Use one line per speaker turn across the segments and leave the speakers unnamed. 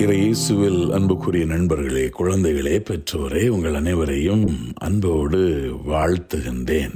இயேசுவில் அன்புக்குரிய நண்பர்களே குழந்தைகளே பெற்றோரே உங்கள் அனைவரையும் அன்போடு வாழ்த்துகின்றேன்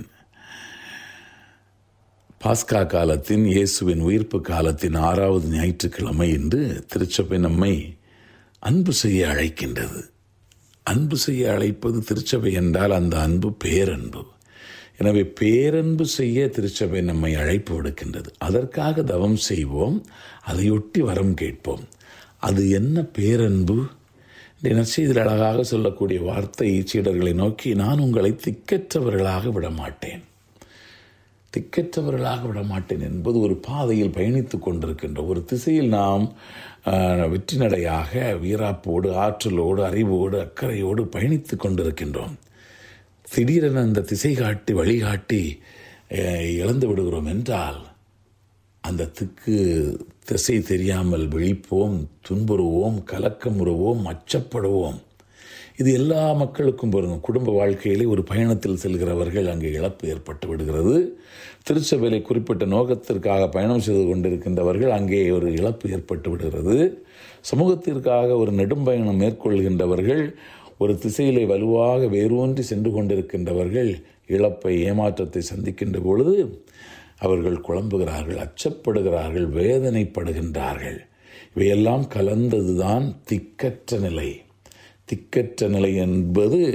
பாஸ்கா காலத்தின் இயேசுவின் உயிர்ப்பு காலத்தின் ஆறாவது ஞாயிற்றுக்கிழமை இன்று திருச்சபை நம்மை அன்பு செய்ய அழைக்கின்றது அன்பு செய்ய அழைப்பது திருச்சபை என்றால் அந்த அன்பு பேரன்பு எனவே பேரன்பு செய்ய திருச்சபை நம்மை அழைப்பு விடுக்கின்றது அதற்காக தவம் செய்வோம் அதையொட்டி வரம் கேட்போம் அது என்ன பேரன்பு நற்செய்தியில் அழகாக சொல்லக்கூடிய வார்த்தை சீடர்களை நோக்கி நான் உங்களை திக்கற்றவர்களாக விடமாட்டேன் திக்கற்றவர்களாக விடமாட்டேன் என்பது ஒரு பாதையில் பயணித்துக் கொண்டிருக்கின்ற ஒரு திசையில் நாம் வெற்றி நடையாக வீராப்போடு ஆற்றலோடு அறிவோடு அக்கறையோடு பயணித்துக் கொண்டிருக்கின்றோம் திடீரென அந்த திசை காட்டி வழிகாட்டி இழந்து விடுகிறோம் என்றால் அந்த திக்கு திசை தெரியாமல் விழிப்போம் துன்புறுவோம் கலக்கமுறுவோம் அச்சப்படுவோம் இது எல்லா மக்களுக்கும் பொருந்தும் குடும்ப வாழ்க்கையிலே ஒரு பயணத்தில் செல்கிறவர்கள் அங்கே இழப்பு ஏற்பட்டு விடுகிறது திருச்சபையிலே குறிப்பிட்ட நோக்கத்திற்காக பயணம் செய்து கொண்டிருக்கின்றவர்கள் அங்கே ஒரு இழப்பு ஏற்பட்டு விடுகிறது சமூகத்திற்காக ஒரு நெடும்பயணம் மேற்கொள்கின்றவர்கள் ஒரு திசையிலே வலுவாக வேரூன்றி சென்று கொண்டிருக்கின்றவர்கள் இழப்பை ஏமாற்றத்தை சந்திக்கின்ற பொழுது அவர்கள் குழம்புகிறார்கள் அச்சப்படுகிறார்கள் வேதனைப்படுகின்றார்கள் இவையெல்லாம் கலந்ததுதான் திக்கற்ற நிலை திக்கற்ற நிலை என்பது